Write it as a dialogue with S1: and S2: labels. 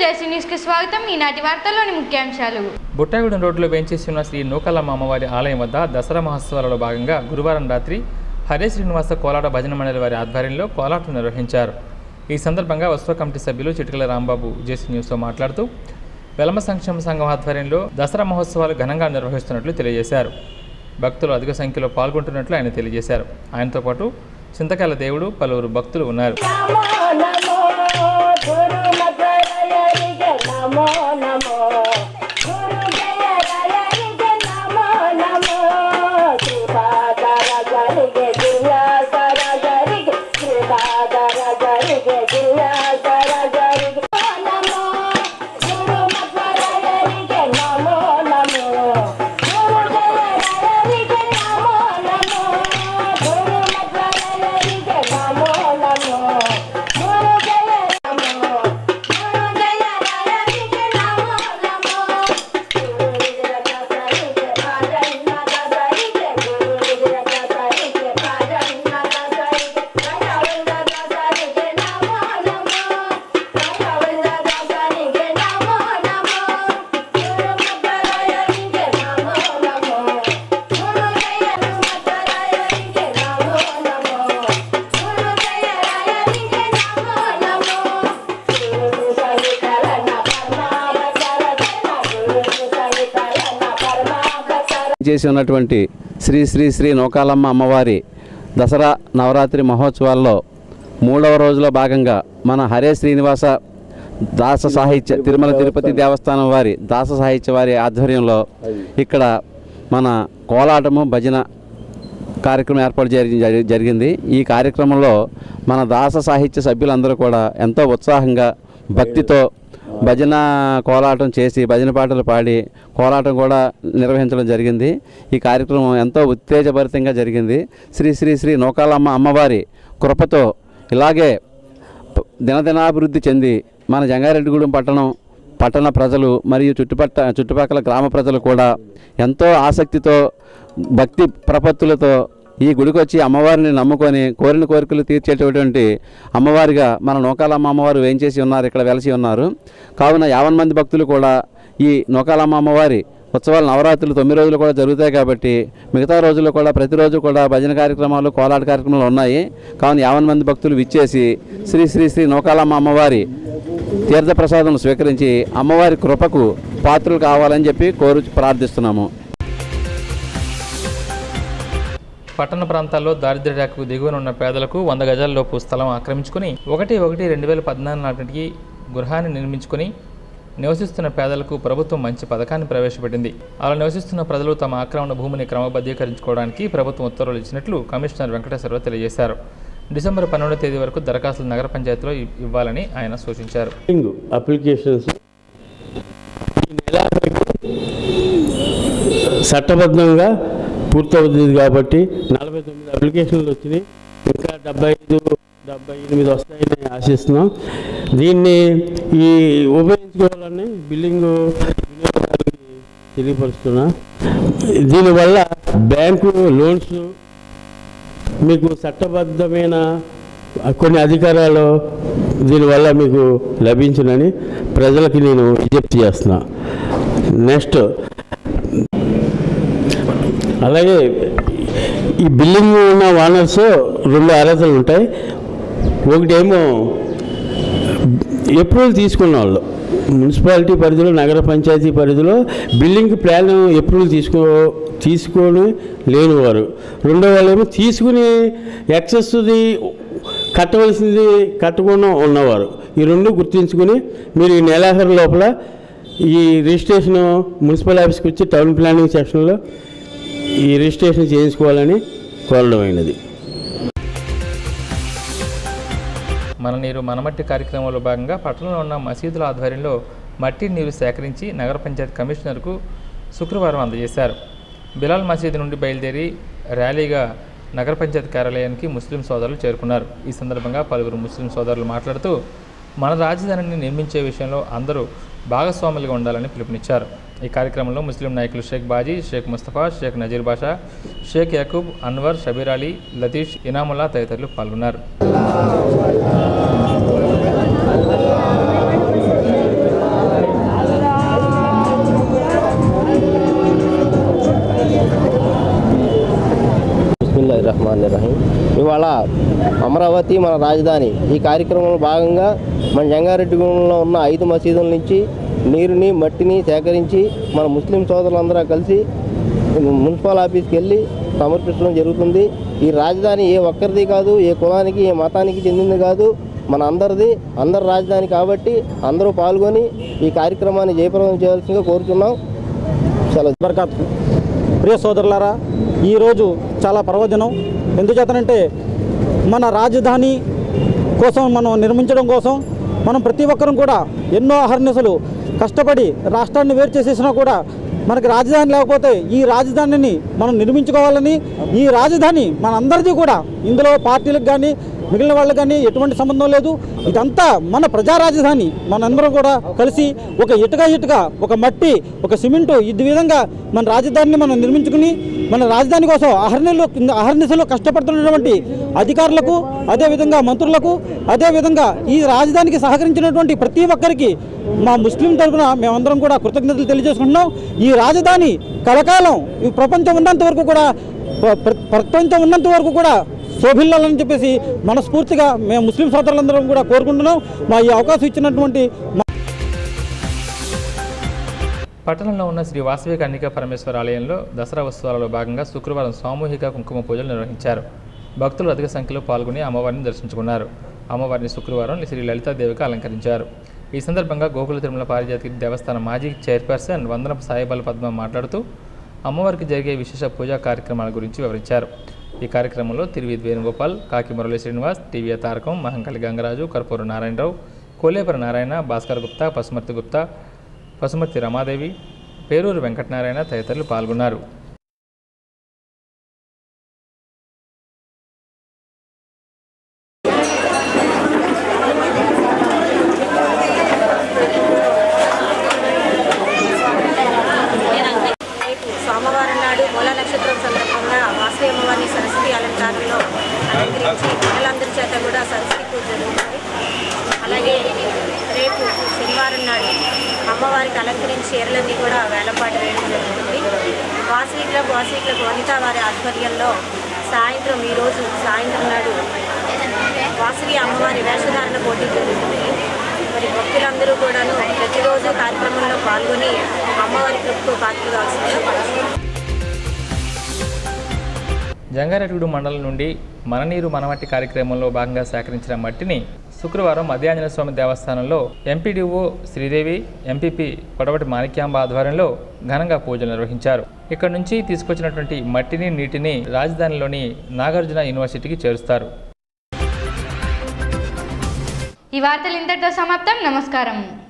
S1: జేసీ news కి స్వాగతం ఈనాటి వార్తల్లోని ముఖ్యాంశాలు
S2: బుట్టాగూడెం రోడ్లో వేంచేసి ఉన్న శ్రీ నూకలమ్మ అమ్మవారి ఆలయం వద్ద దసరా మహోత్సవాలలో భాగంగా గురువారం రాత్రి హరే శ్రీనివాస కోలాట భజన మండలి వారి ఆధ్వర్యంలో కోలాటం నిర్వహించారు ఈ సందర్భంగా ఉత్సవ కమిటీ సభ్యులు చిటికల రాంబాబు జేసీ న్యూస్తో మాట్లాడుతూ వెలమ సంక్షేమ సంఘం ఆధ్వర్యంలో దసరా మహోత్సవాలు ఘనంగా నిర్వహిస్తున్నట్లు తెలియజేశారు భక్తులు అధిక సంఖ్యలో పాల్గొంటున్నట్లు ఆయన తెలియజేశారు ఆయనతో పాటు చింతకాయల దేవుడు పలువురు భక్తులు ఉన్నారు
S3: నమో గురు మధురయరిగే నమో నమో గురు జయరయరిగే నమో నమో కృపాకర గరిగే దివ్యాకర గరిగే కృపాకర గరిగే దివ్యాకర గరిగే నమో గురు మధురయరిగే నమో నమో గురు జయరయరిగే నమో నమో గురు మధురయరిగే నమో నమో గురు జయ నమో గురు జయ రయరిగే నమో నమో గురు విజయ కసరిగే పాజన్న కసరిగే గురు విజయ కసరిగే పాజన్న కసరిగే కయవల్ల కసరిగే నమో నమో కయవల్ల కసరిగే నమో నమో గురు మధురయరిగే నమో నమో గురు జయ మధురయరిగే నమో నమో గురు జయ రయరిగే నమో నమో గురు సవికరణ పరమావసరణ గురు సవికరణ పరమావసర
S4: చేసి ఉన్నటువంటి శ్రీ శ్రీ శ్రీ నూకాలమ్మ అమ్మవారి దసరా నవరాత్రి మహోత్సవాల్లో మూడవ రోజులో భాగంగా మన హరే శ్రీనివాస దాస సాహిత్య తిరుమల తిరుపతి దేవస్థానం వారి దాస సాహిత్య వారి ఆధ్వర్యంలో ఇక్కడ మన కోలాటము భజన కార్యక్రమం ఏర్పాటు జరి జరి- జరిగింది ఈ కార్యక్రమంలో మన దాస సాహిత్య సభ్యులందరూ కూడా ఎంతో ఉత్సాహంగా భక్తితో భజన కోలాటం చేసి భజన పాటలు పాడి కోలాటం కూడా నిర్వహించడం జరిగింది ఈ కార్యక్రమం ఎంతో ఉత్తేజభరితంగా జరిగింది శ్రీ శ్రీ శ్రీ నూకాలమ్మ అమ్మవారి కృపతో ఇలాగే ప- దినదినాభివృద్ధి చెంది మన జంగారెడ్డిగూడెం పట్టణం పట్టణ ప్రజలు మరియు చుట్టుపట్ట చుట్టుపక్కల గ్రామ ప్రజలు కూడా ఎంతో ఆసక్తితో భక్తి ప్రపత్తులతో ఈ గుడికి వచ్చి అమ్మవారిని నమ్ముకొని కోరిన కోరికలు తీర్చేటటువంటి అమ్మవారిగా మన నూకాలమ్మ అమ్మవారు వేయించేసి ఉన్నారు ఇక్కడ వెలసి ఉన్నారు కావున యావన్ మంది భక్తులు కూడా ఈ నూకాలమ్మ అమ్మవారి ఉత్సవాలు నవరాత్రులు తొమ్మిది రోజులు కూడా జరుగుతాయి కాబట్టి మిగతా రోజుల్లో కూడా ప్రతిరోజు కూడా భజన కార్యక్రమాలు కోలాట కార్యక్రమాలు ఉన్నాయి కావున యావన్ మంది భక్తులు విచ్చేసి శ్రీ శ్రీ శ్రీ నూకాలమ్మ అమ్మవారి తీర్థప్రసాదం స్వీకరించి అమ్మవారి కృపకు పాత్రలు కావాలని చెప్పి కోరు ప్రార్థిస్తున్నాము
S2: పట్టణ ప్రాంతాల్లో దారిద్ర్య రేఖకు దిగువన ఉన్న పేదలకు వంద గజాల లోపు స్థలం ఆక్రమించుకుని ఒకటి ఒకటి రెండు వేల పద్నాలుగు నాటికి గృహాన్ని నిర్మించుకుని నివసిస్తున్న పేదలకు ప్రభుత్వం మంచి పథకాన్ని ప్రవేశపెట్టింది అలా నివసిస్తున్న ప్రజలు తమ ఆక్రమణ భూమిని క్రమబద్ధీకరించుకోవడానికి ప్రభుత్వం ఉత్తర్వులు ఇచ్చినట్లు కమిషనర్ వెంకటేశ్వరరావు తెలియజేశారు డిసెంబర్ పన్నెండో తేదీ వరకు దరఖాస్తులు నగర పంచాయతీలో ఇ- ఇవ్వాలని ఆయన సూచించారు
S5: రింగ్ అప్లికేషన్స్ ఈ నెలాఖరుకి చట్టబద్ధంగా పూర్తవుతుంది కాబట్టి నలభై తొమ్మిది అప్లికేషన్లు వచ్చినాయి ఇంకా డెబ్బై ఐదు డెబ్బై ఎనిమిది వస్తాయని ఆశిస్తున్నాం దీన్ని ఈ ఉపయోగించుకోవాలని బిల్డింగ్ వినియోగదారులకి తెలియపరుస్తున్నా దీనివల్ల బ్యాంకు లోన్స్ మీకు చట్టబద్ధమైన కొన్ని అధికారాలు దీనివల్ల మీకు లభించునని ప్రజలకి నేను విజ్ఞప్తి చేస్తున్నా నెక్స్ట్ అలాగే ఈ బిల్డింగ్ ఉన్న ఓనర్స్ రెండు అర్హతలు ఉంటాయి ఒకటేమో ఎప్రూవల్ తీసుకున్న వాళ్ళు మున్సిపాలిటీ పరిధిలో నగర పంచాయతీ పరిధిలో బిల్డింగ్ ప్లాన్ ఎప్రూవల్ తీసుకో తీసుకొని లేనివారు రెండో వాళ్ళేమో తీసుకుని ఎక్సెస్ది కట్టవలసింది కట్టకుండా ఉన్నవారు ఈ రెండు గుర్తుంచుకుని మీరు ఈ నెలాఖరు లోపల ఈ రిజిస్ట్రేషన్ మున్సిపల్ ఆఫీస్కి వచ్చి టౌన్ ప్లానింగ్ సెక్షన్లో ఈ రిజిస్ట్రేషన్ చేయించుకోవాలని కోరడం అయినది
S2: మన నీరు మనమట్టి కార్యక్రమంలో భాగంగా పట్టణంలో ఉన్న మసీదుల ఆధ్వర్యంలో మట్టి నీరు సేకరించి నగర పంచాయతీ కమిషనర్కు శుక్రవారం అందజేశారు బిలాల్ మసీదు నుండి బయలుదేరి ర్యాలీగా నగర పంచాయతీ కార్యాలయానికి ముస్లిం సోదరులు చేరుకున్నారు ఈ సందర్భంగా పలువురు ముస్లిం సోదరులు మాట్లాడుతూ మన రాజధానిని నిర్మించే విషయంలో అందరూ భాగస్వాములుగా ఉండాలని పిలుపునిచ్చారు ఈ కార్యక్రమంలో ముస్లిం నాయకులు షేక్ బాజీ షేక్ ముస్తఫా షేక్ నజీర్ బాషా షేక్ యాకూబ్ అన్వర్ షబీర్ అలీ లతీష్ ఇనాముల్లా తదితరులు పాల్గొన్నారు
S6: రహమాన్ రహీం ఇవాళ అమరావతి మన రాజధాని ఈ కార్యక్రమంలో భాగంగా మన జంగారెడ్డిగూడెంలో ఉన్న ఐదు మసీదుల నుంచి నీరుని మట్టిని సేకరించి మన ముస్లిం సోదరులందరూ కలిసి మున్సిపల్ ఆఫీస్కి వెళ్ళి సమర్పించడం జరుగుతుంది ఈ రాజధాని ఏ ఒక్కరిది కాదు ఏ కులానికి ఏ మతానికి చెందింది కాదు మన అందరిది అందరి రాజధాని కాబట్టి అందరూ పాల్గొని ఈ కార్యక్రమాన్ని జయప్రదం చేయాల్సిందిగా కోరుతున్నాం చాలా
S7: బర్కాత్ ప్రియ సోదరులారా ఈరోజు చాలా పర్వదినం ఎందుచేతనంటే మన రాజధాని కోసం మనం నిర్మించడం కోసం మనం ప్రతి ఒక్కరం కూడా ఎన్నో అహర్నిశలు కష్టపడి రాష్ట్రాన్ని వేరు చేసేసినా కూడా మనకి రాజధాని లేకపోతే ఈ రాజధానిని మనం నిర్మించుకోవాలని ఈ రాజధాని మనందరిది కూడా ఇందులో పార్టీలకు కానీ మిగిలిన వాళ్ళకి కానీ ఎటువంటి సంబంధం లేదు ఇదంతా మన ప్రజా రాజధాని మనందరం కూడా కలిసి ఒక ఇటుక ఇటుక ఒక మట్టి ఒక సిమెంటు ఇది విధంగా మన రాజధానిని మనం నిర్మించుకుని మన రాజధాని కోసం అహర్నిలో అహర్నిశలో కష్టపడుతున్నటువంటి అధికారులకు అదేవిధంగా మంత్రులకు అదేవిధంగా ఈ రాజధానికి సహకరించినటువంటి ప్రతి ఒక్కరికి మా ముస్లిం తరఫున మేమందరం కూడా కృతజ్ఞతలు తెలియజేసుకుంటున్నాం ఈ రాజధాని కలకాలం ఈ ప్రపంచం ఉన్నంత వరకు కూడా ప్ర- ప్ర- ప్రపంచం ఉన్నంత వరకు కూడా శోభిల్లాలని చెప్పేసి మనస్ఫూర్తిగా మేము ముస్లిం సోదరులందరం కూడా కోరుకుంటున్నాం మా ఈ అవకాశం ఇచ్చినటువంటి మా
S2: పట్టణంలో ఉన్న శ్రీ వాసవి కన్నికా పరమేశ్వర ఆలయంలో దసరా ఉత్సవాలలో భాగంగా శుక్రవారం సామూహిక కుంకుమ పూజలు నిర్వహించారు భక్తులు అధిక సంఖ్యలో పాల్గొని అమ్మవారిని దర్శించుకున్నారు అమ్మవారిని శుక్రవారం శ్రీ లలితాదేవికి అలంకరించారు ఈ సందర్భంగా గోకుల తిరుమల పారిజాతికి దేవస్థానం మాజీ చైర్పర్సన్ వందనపు సాయిబాల పద్మ మాట్లాడుతూ అమ్మవారికి జరిగే విశేష పూజా కార్యక్రమాల గురించి వివరించారు ఈ కార్యక్రమంలో తిరువి వేణుగోపాల్ కాకి మురళీ శ్రీనివాస్ టీవీ తారకం మహంకళి గంగరాజు కర్పూరు నారాయణరావు కోలేపర నారాయణ భాస్కర్ గుప్తా పసుమర్తి గుప్తా పసుమర్తి రమాదేవి పేరూరు వెంకటనారాయణ తదితరులు పాల్గొన్నారు
S8: రేపు సోమవారం నాడు మూల నక్షత్రం సందర్భంగా వాసవి అమ్మవారిని సరస్వతి అలంకారంలో అలంకరించి పిల్లలందరి చేత కూడా సరస్వతి పూజ జరుగుతుంది అలాగే రేపు శనివారం నాడు అమ్మవారికి అలంకరించి చీరలన్నీ కూడా వేలంపాటు వేయడం జరుగుతుంది వాసవి క్లబ్ వాసవి క్లబ్ వనిత వారి ఆధ్వర్యంలో సాయంత్రం ఈరోజు సాయంత్రం నాడు వాసవి అమ్మవారి వేషధారణ పోటీ జరుగుతుంది మరి భక్తులందరూ కూడాను ప్రతిరోజు కార్యక్రమంలో పాల్గొని అమ్మవారి కృపకు పాత్ర కావాల్సిందిగా
S2: జంగారెడ్డిగూడు మండలం నుండి మననీరు మనమట్టి కార్యక్రమంలో భాగంగా సేకరించిన మట్టిని శుక్రవారం మధ్యాంజన స్వామి దేవస్థానంలో ఎంపీడీఓ శ్రీదేవి ఎంపీపీ కొడవటి మాణిక్యాంబ ఆధ్వర్యంలో ఘనంగా పూజలు నిర్వహించారు ఇక్కడ నుంచి తీసుకొచ్చినటువంటి మట్టిని నీటిని రాజధానిలోని నాగార్జున యూనివర్సిటీకి చేరుస్తారు
S1: ఈ వార్తలు ఇంతటితో సమాప్తం నమస్కారం